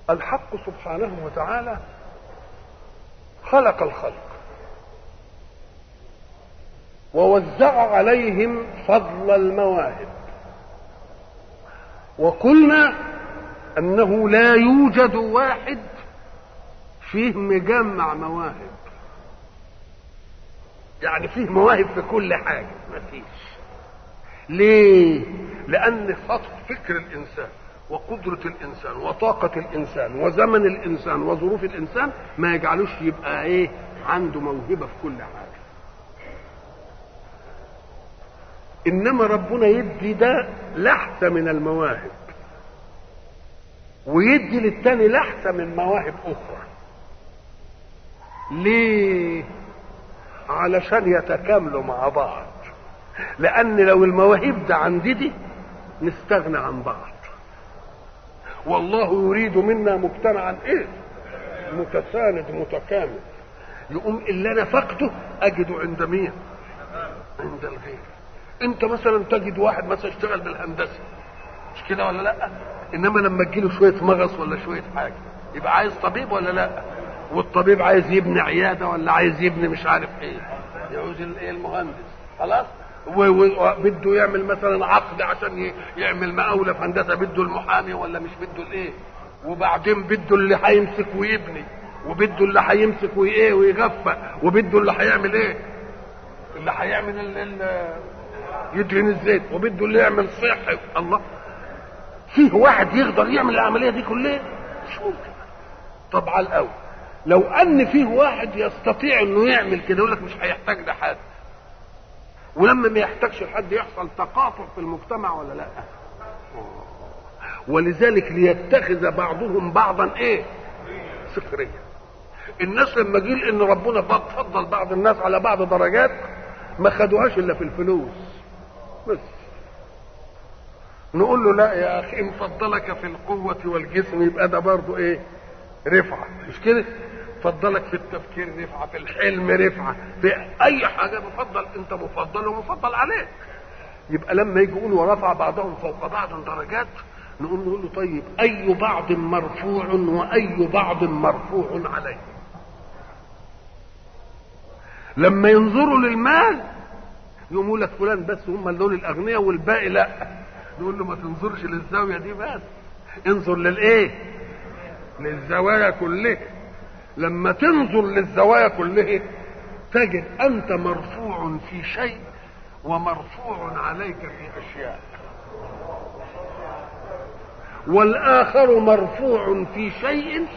الحق سبحانه وتعالى خلق الخلق ووزع عليهم فضل المواهب وقلنا انه لا يوجد واحد فيه مجمع مواهب يعني فيه مواهب في كل حاجه ما فيش ليه لان فكر الانسان وقدرة الإنسان وطاقة الإنسان وزمن الإنسان وظروف الإنسان ما يجعلوش يبقى إيه عنده موهبة في كل حاجة إنما ربنا يدي ده لحظة من المواهب ويدي للتاني لحظة من مواهب أخرى ليه علشان يتكاملوا مع بعض لأن لو المواهب ده عندي دي نستغنى عن بعض والله يريد منا مجتمعا ايه متساند متكامل يقوم اللي انا فقده اجده عند مين عند الغير انت مثلا تجد واحد مثلا اشتغل بالهندسه مش كده ولا لا انما لما تجيله شويه مغص ولا شويه حاجه يبقى عايز طبيب ولا لا والطبيب عايز يبني عياده ولا عايز يبني مش عارف ايه يعوز الايه المهندس خلاص وبده يعمل مثلا عقد عشان يعمل مقاوله في هندسه بده المحامي ولا مش بده الايه وبعدين بده اللي هيمسك ويبني وبده اللي هيمسك وايه ويغفى وبده اللي هيعمل ايه اللي هيعمل ال ال يدهن الزيت وبده اللي يعمل صحي الله فيه واحد يقدر يعمل العمليه دي كلها مش ممكن طب على الاول لو ان فيه واحد يستطيع انه يعمل كده يقول لك مش هيحتاج لحد ولما ما يحتاجش لحد يحصل تقاطع في المجتمع ولا لا ولذلك ليتخذ بعضهم بعضا ايه سخريا الناس لما جيل ان ربنا فضل بعض الناس على بعض درجات ما خدوهاش الا في الفلوس بس نقول له لا يا اخي ان فضلك في القوة والجسم يبقى ده برضه ايه رفعة مش كده فضلك في التفكير رفعة في الحلم رفعة في أي حاجة مفضل أنت مفضل ومفضل عليك يبقى لما يجي يقول ورفع بعضهم فوق بعض درجات نقول نقول له طيب أي بعض مرفوع وأي بعض مرفوع عليه لما ينظروا للمال يقوموا لك فلان بس هم دول الأغنياء والباقي لا نقول له ما تنظرش للزاوية دي بس انظر للإيه للزوايا كلها لما تنظر للزوايا كلها تجد انت مرفوع في شيء ومرفوع عليك في اشياء والاخر مرفوع في شيء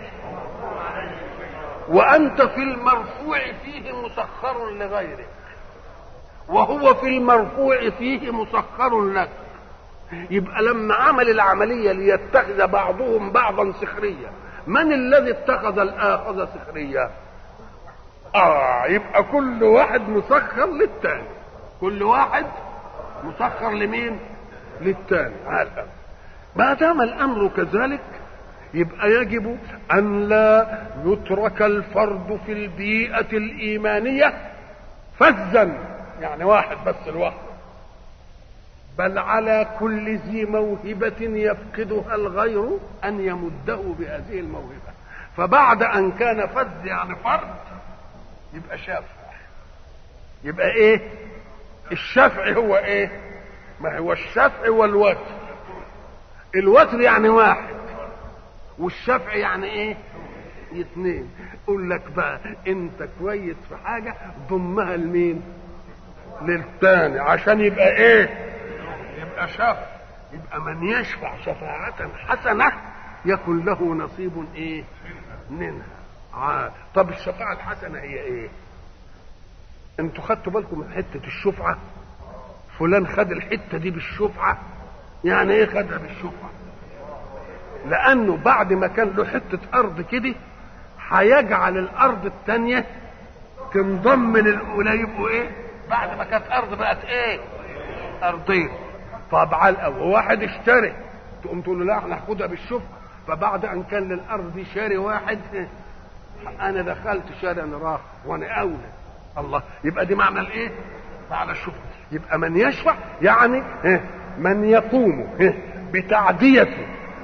وانت في المرفوع فيه مسخر لغيرك وهو في المرفوع فيه مسخر لك يبقى لما عمل العمليه ليتخذ بعضهم بعضا سخريا من الذي اتخذ الاخذ سخريا اه يبقى كل واحد مسخر للتاني كل واحد مسخر لمين للتاني هذا ما دام الامر كذلك يبقى يجب ان لا يترك الفرد في البيئه الايمانيه فزا يعني واحد بس لوحده بل على كل ذي موهبة يفقدها الغير أن يمده بهذه الموهبة فبعد أن كان فز يعني فرد يبقى شافع يبقى إيه الشفع هو إيه ما هو الشفع والوتر الوتر يعني واحد والشفع يعني إيه اثنين يقول لك بقى انت كويس في حاجة ضمها لمين للتاني عشان يبقى ايه يبقى شافع يبقى من يشفع شفاعة حسنة يكن له نصيب ايه منها آه. طب الشفاعة الحسنة هي ايه انتوا خدتوا بالكم من حتة الشفعة فلان خد الحتة دي بالشفعة يعني ايه خدها بالشفعة لانه بعد ما كان له حتة ارض كده هيجعل الارض التانية تنضم للاولى يبقوا ايه بعد ما كانت ارض بقت ايه ارضين طب على الاول واحد اشتري تقوم تقول له لا احنا هاخدها بالشفعة فبعد ان كان للارض دي شاري واحد انا دخلت شاري انا راح وانا اولى الله يبقى دي معنى الايه معنى الشفعة يبقى من يشفع يعني من يقوم بتعدية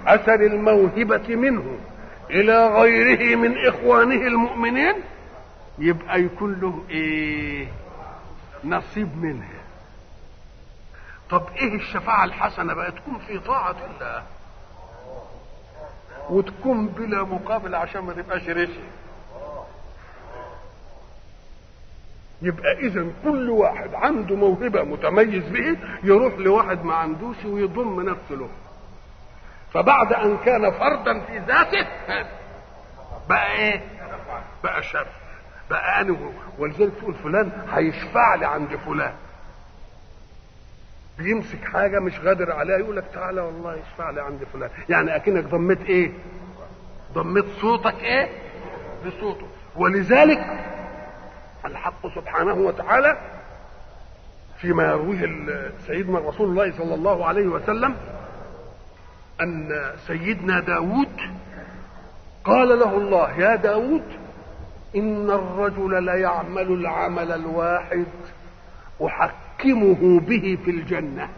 اثر الموهبه منه الى غيره من اخوانه المؤمنين يبقى يكون له ايه نصيب منها طب ايه الشفاعة الحسنة بقى تكون في طاعة الله وتكون بلا مقابل عشان ما تبقاش رشي يبقى اذا كل واحد عنده موهبة متميز به يروح لواحد ما عندوش ويضم نفسه له فبعد ان كان فردا في ذاته بقى ايه بقى شر بقى انا ولذلك تقول فلان هيشفع لي عند فلان بيمسك حاجة مش قادر عليها يقول لك تعالى والله يشفع لي عند فلان يعني أكنك ضميت إيه ضميت صوتك إيه بصوته ولذلك الحق سبحانه وتعالى فيما يرويه سيدنا رسول الله صلى الله عليه وسلم أن سيدنا داود قال له الله يا داود إن الرجل ليعمل العمل الواحد أحكمه به في الجنة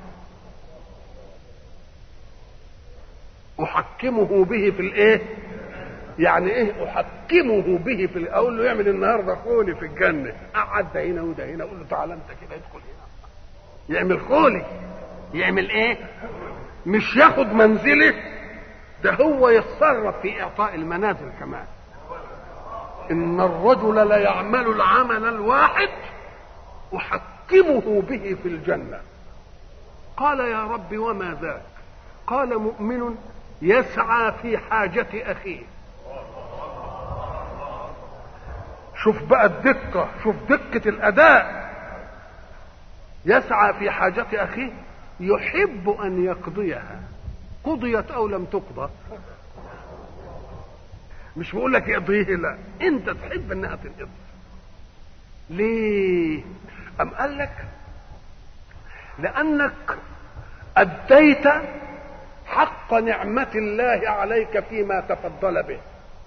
أحكمه به في الإيه؟ يعني إيه أحكمه به في أقول له يعمل النهاردة خولي في الجنة قعد ده هنا وده هنا أقول له تعالى أنت كده ادخل هنا يعمل خولي يعمل إيه؟ مش ياخد منزله ده هو يتصرف في إعطاء المنازل كمان إن الرجل ليعمل العمل الواحد أحكمه به في الجنة قال يا رب وما ذاك قال مؤمن يسعى في حاجة أخيه شوف بقى الدقة شوف دقة الأداء يسعى في حاجة أخيه يحب أن يقضيها قضيت أو لم تقضى مش بقول لك اقضيه لا انت تحب انها تنقضي ليه ام قال لك لانك اديت حق نعمه الله عليك فيما تفضل به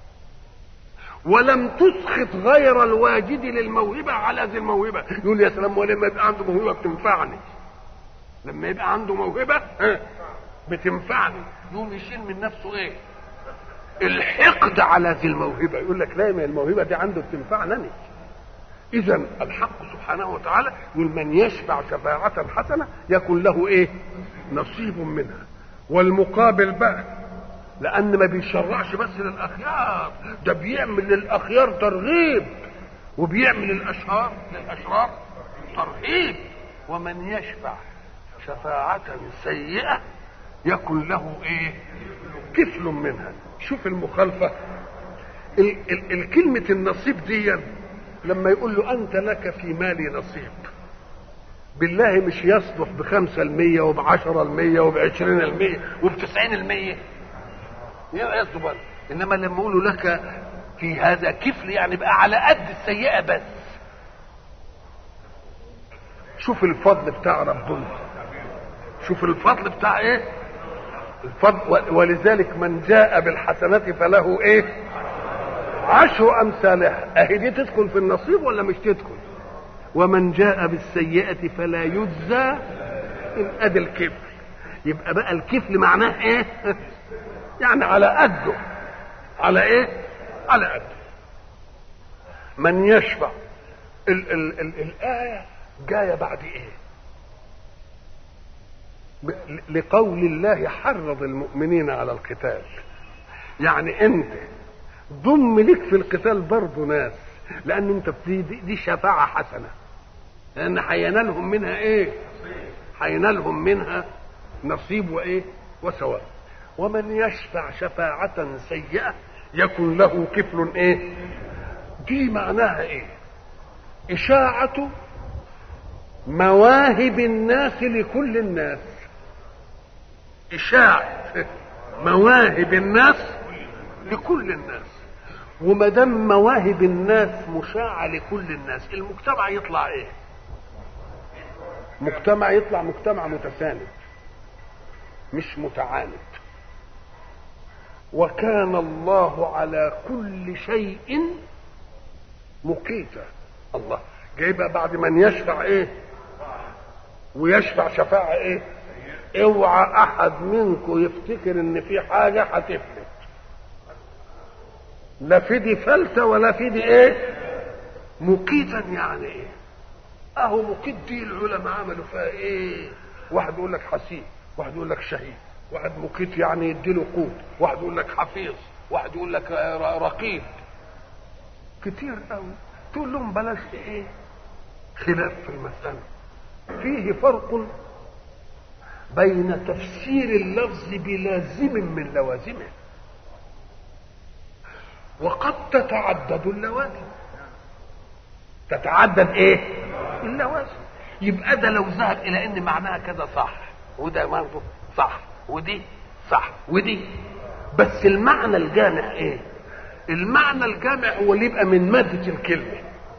ولم تسخط غير الواجد للموهبة على ذي الموهبة يقول يا سلام ولما يبقى عنده موهبة بتنفعني لما يبقى عنده موهبة بتنفعني يقوم يشيل من نفسه ايه الحقد على ذي الموهبه يقول لك لا ما الموهبه دي عنده بتنفعنا أنا. اذا الحق سبحانه وتعالى يقول من يشفع شفاعه حسنه يكن له ايه نصيب منها والمقابل بقى لان ما بيشرعش بس للاخيار ده بيعمل للاخيار ترغيب وبيعمل الاشرار للاشرار ترهيب ومن يشفع شفاعة سيئة يكن له ايه كفل منها شوف المخالفة ال- ال- الكلمة النصيب دي لما يقول له أنت لك في مالي نصيب بالله مش يصلح بخمسة المية وبعشرة المية وبعشرين المية وبتسعين المية يصلح إنما لما يقولوا لك في هذا كفل يعني بقى على قد السيئة بس شوف الفضل بتاع ربنا شوف الفضل بتاع ايه الفضل ولذلك من جاء بالحسنة فله ايه عشر امثالها اهي دي تدخل في النصيب ولا مش تدخل ومن جاء بالسيئة فلا يجزى إن أدى الكفل يبقى بقى الكفل معناه ايه يعني على قده على ايه على قده من يشفع ال ال ال الآية جاية بعد ايه لقول الله حرض المؤمنين على القتال يعني انت ضم لك في القتال برضه ناس لان انت دي, دي شفاعة حسنة لان هينالهم منها ايه هينالهم منها نصيب وايه وسواء ومن يشفع شفاعة سيئة يكن له كفل ايه دي معناها ايه اشاعة مواهب الناس لكل الناس إشاعة مواهب الناس لكل الناس وما دام مواهب الناس مشاعة لكل الناس المجتمع يطلع ايه؟ مجتمع يطلع مجتمع متساند مش متعاند وكان الله على كل شيء مقيتا الله جايبها بعد من يشفع ايه ويشفع شفاعة ايه اوعى احد منكم يفتكر ان في حاجه هتفلت لا في دي فلتة ولا في دي ايه مقيتا يعني ايه اهو مقيت دي العلماء عملوا فيها ايه واحد يقول لك حسيب واحد يقول لك شهيد واحد مقيت يعني يديله قوت واحد يقول لك حفيظ واحد يقول لك رقيب كتير قوي تقول لهم بلاش ايه خلاف في المسألة فيه فرق بين تفسير اللفظ بلازم من لوازمه وقد تتعدد اللوازم تتعدد ايه اللوازم يبقى ده لو ذهب الى ان معناها كذا صح وده برضه صح ودي صح ودي بس المعنى الجامع ايه المعنى الجامع هو اللي يبقى من مادة الكلمة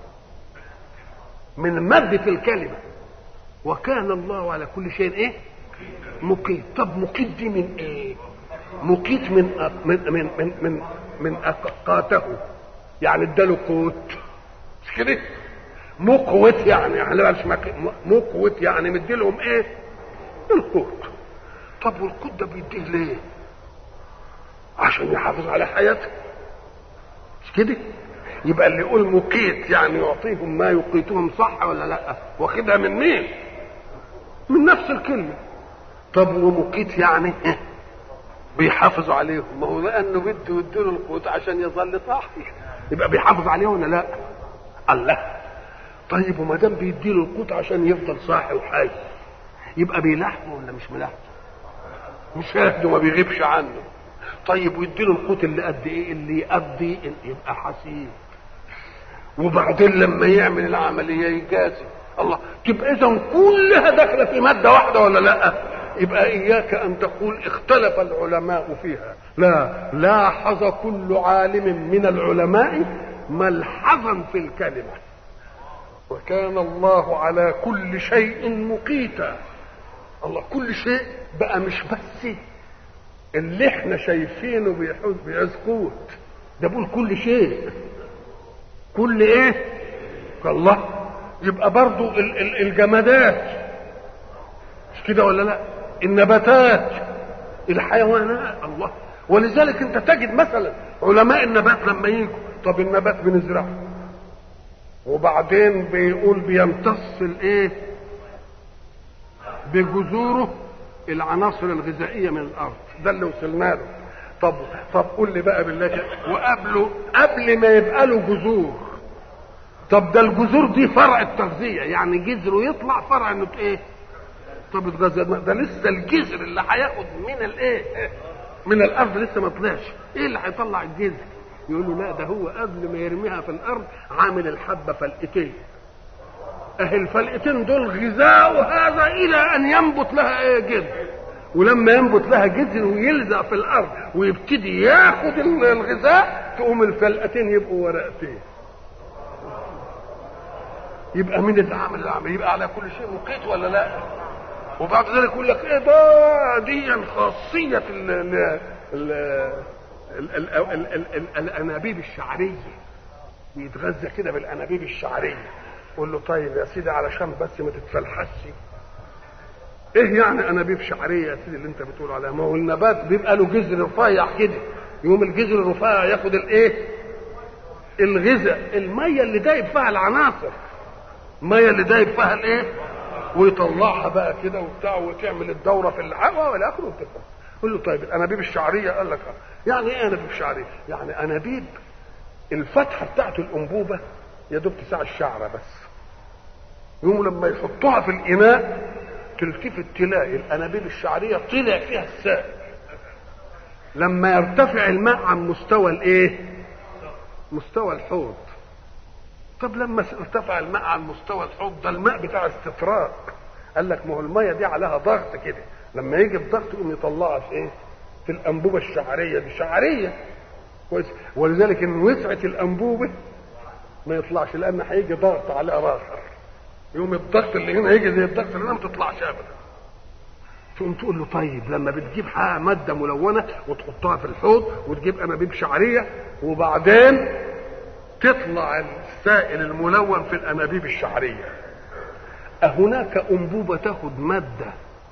من مادة الكلمة وكان الله على كل شيء ايه مقيت طب مقيت دي من ايه مقيت من من من من من, من أقاته يعني اداله قوت مش كده مقوت يعني يعني مش مقوت يعني مديلهم ايه القوت طب والقوت ده بيديه ليه عشان يحافظ على حياته مش كده يبقى اللي يقول مقيت يعني يعطيهم ما يقيتهم صح ولا لا واخدها من مين من نفس الكلمه طب ومقيت يعني بيحافظ عليهم ما هو لانه بده يديله القوت عشان يظل صاحي يبقى بيحافظ عليه ولا لا الله طيب وما دام بيديله القوت عشان يفضل صاحي وحي يبقى بيلاحظه ولا مش ملاحظه مش هاخده ما بيغيبش عنه طيب ويديله القوت اللي قد ايه اللي يقضي يبقى حسيب وبعدين لما يعمل العمليه يجازي الله تبقى اذا كلها داخله في ماده واحده ولا لا يبقى اياك ان تقول اختلف العلماء فيها لا لاحظ كل عالم من العلماء ملحظا في الكلمه وكان الله على كل شيء مقيتا الله كل شيء بقى مش بس اللي احنا شايفينه بيحوز بيعز قوت ده بقول كل شيء كل ايه الله يبقى برضو ال- ال- الجمادات مش كده ولا لا النباتات الحيوانات الله ولذلك انت تجد مثلا علماء النبات لما يجوا طب النبات بنزرعه وبعدين بيقول بيمتص الايه بجذوره العناصر الغذائيه من الارض ده اللي وصلنا له طب طب قول لي بقى بالله كده وقبله قبل ما يبقى له جذور طب ده الجذور دي فرع التغذيه يعني جذره يطلع فرع انه ايه طب اتغذى ده لسه الجذر اللي هياخد من الايه من الارض لسه ما طلعش ايه اللي هيطلع الجذر يقول له لا ده هو قبل ما يرميها في الارض عامل الحبه فلقتين اهي الفلقتين دول غذاء هذا الى ان ينبت لها ايه جذر ولما ينبت لها جذر ويلزق في الارض ويبتدي ياخد الغذاء تقوم الفلقتين يبقوا ورقتين يبقى مين اللي عمل العمل يبقى على كل شيء مقيت ولا لا وبعد ذلك يقول لك ايه ده دي خاصيه ال ال ال ال- ال- ال- ال- ال- الانابيب الشعريه بيتغذى كده بالانابيب الشعريه قول له طيب يا سيدي علشان بس ما تتفلحش ايه يعني انابيب شعريه يا سيدي اللي انت بتقول عليها ما هو النبات بيبقى له جذر رفيع كده يقوم الجذر الرفيع ياخد الايه الغذاء الميه اللي دايب فيها العناصر الميه اللي دايب فيها الايه ويطلعها بقى كده وبتاع وتعمل الدوره في الهواء والى اخره وتفهم قول له طيب الانابيب الشعريه قال لك آه. يعني ايه انابيب شعريه؟ يعني انابيب الفتحه بتاعت الانبوبه يا دوب تسع الشعره بس يقوم لما يحطوها في الاناء تلتفت تلاقي الانابيب الشعريه طلع فيها السائل لما يرتفع الماء عن مستوى الايه؟ مستوى الحوض طب لما ارتفع الماء عن مستوى الحوض ده الماء بتاع استطراق قال لك ما هو الميه دي عليها ضغط كده لما يجي الضغط يقوم يطلعها في ايه؟ في الانبوبه الشعريه دي شعريه كويس ولذلك ان وسعت الانبوبه ما يطلعش لان هيجي ضغط عليها اخر يوم الضغط اللي هنا يجي زي الضغط اللي هنا ما تطلعش ابدا تقوم تقول له طيب لما بتجيب حاجه ماده ملونه وتحطها في الحوض وتجيب انابيب شعريه وبعدين تطلع السائل الملون في الانابيب الشعريه أهناك أنبوبة تاخد مادة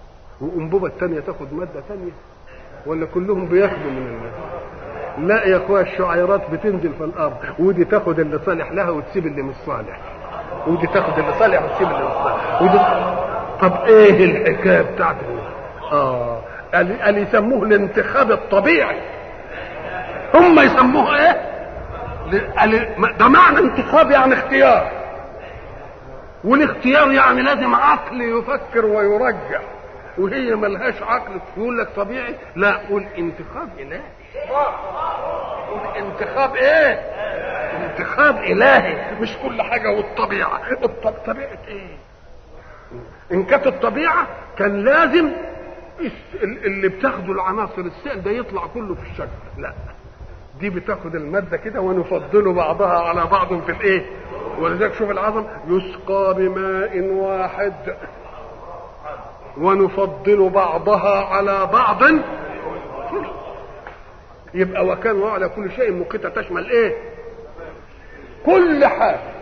وانبوبه الثانيه تاخد ماده ثانيه ولا كلهم بياخدوا من الناس لا يا اخويا الشعيرات بتنزل في الارض ودي تاخد اللي صالح لها وتسيب اللي مش صالح ودي تاخد اللي صالح وتسيب اللي مش صالح ودي طب ايه الحكايه بتاعت اه قال قال يسموه الانتخاب الطبيعي هم يسموه ايه قال ده معنى انتخاب يعني اختيار والاختيار يعني لازم عقل يفكر ويرجع وهي ملهاش عقل يقول لك طبيعي لا قول انتخاب الهي قول انتخاب ايه انتخاب الهي مش كل حاجه والطبيعه الطب... طبيعه ايه ان كانت الطبيعه كان لازم اللي بتاخده العناصر السائل ده يطلع كله في الشكل لا دي بتاخد الماده كده ونفضل بعضها على بعض في الايه ولذلك شوف العظم يسقى بماء واحد ونفضل بعضها على بعض يبقى وكان على كل شيء مقيتة تشمل ايه كل حاجة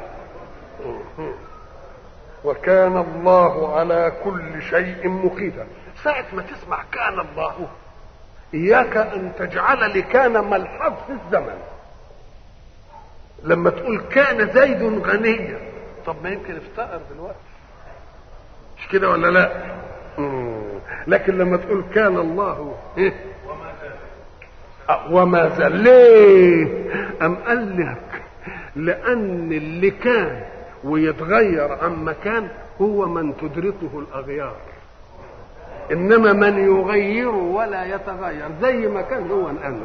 وكان الله على كل شيء مقيتا ساعة ما تسمع كان الله إياك أن تجعل لكان ملحظ في الزمن لما تقول كان زيد غنيا طب ما يمكن افتقر دلوقتي مش كده ولا لا مم. لكن لما تقول كان الله إيه؟ وما زال ليه أم قال لك لأن اللي كان ويتغير عن مكان هو من تدركه الأغيار إنما من يغير ولا يتغير زي ما كان هو الآن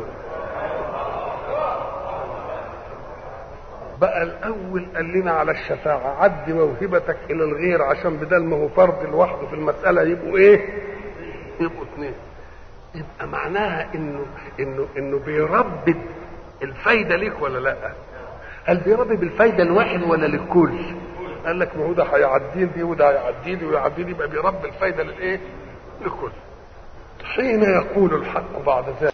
بقى الأول قال لنا على الشفاعة عد موهبتك إلى الغير عشان بدل ما هو فرد لوحده في المسألة يبقوا إيه؟ يبقوا اثنين يبقى معناها إنه إنه إنه بيربد الفايدة ليك ولا لأ؟ هل بيربي بالفايدة الواحد ولا للكل؟ قال لك ما هو ده هيعدي دي وده هيعدي دي ويعدي دي يبقى بيربي الفايدة للإيه؟ للكل. حين يقول الحق بعد ذلك